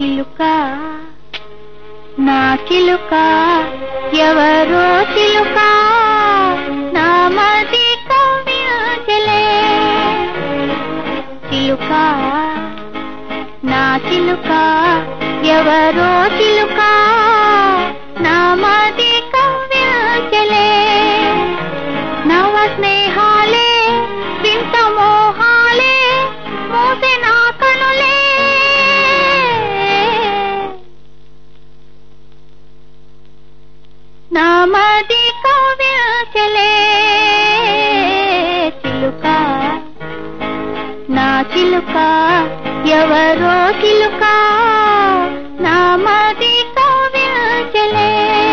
చిలుక నా చిలుక ఎవరో చిలుక నా మది కవ్యాచలే చిలుక నా చిలుక ఎవరో చిలుక నా మది కవ్యాచలే నవ స్నేహాలే వింత మోహాలే మోసే నా కనులే నా మది కవ్యాచలే చిలుక నా చిలుక ఎవరో చిలుక నా మది కవ్యాచలే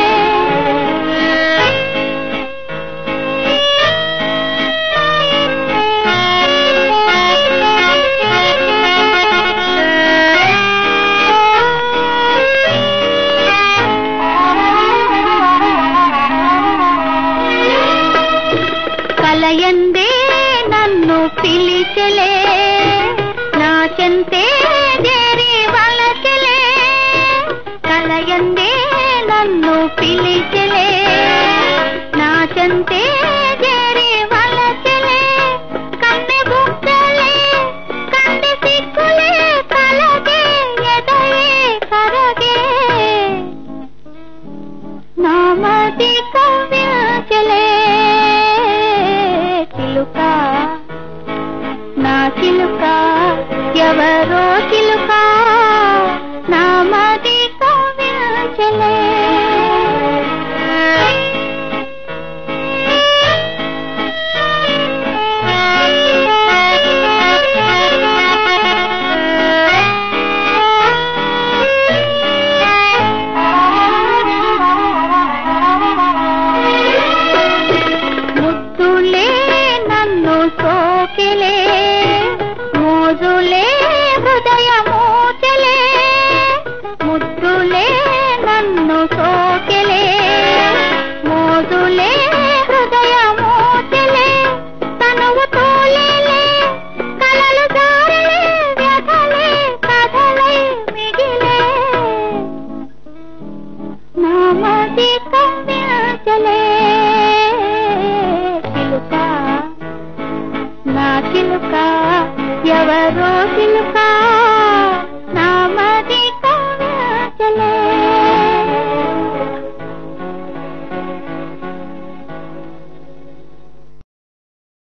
కలయందే నన్ను పిలిచలే నా చెంతే చేరి వలచలే కలయందే నన్ను పిలిచలే నా చెంతే చేరి వలచలే కన్నె బుక్కలే కంది సిక్కులే కలగే ఎదయే కరగే నామది కవ్యాచలే చిలుక నా చిలుక ఎవరో చిలుక నామ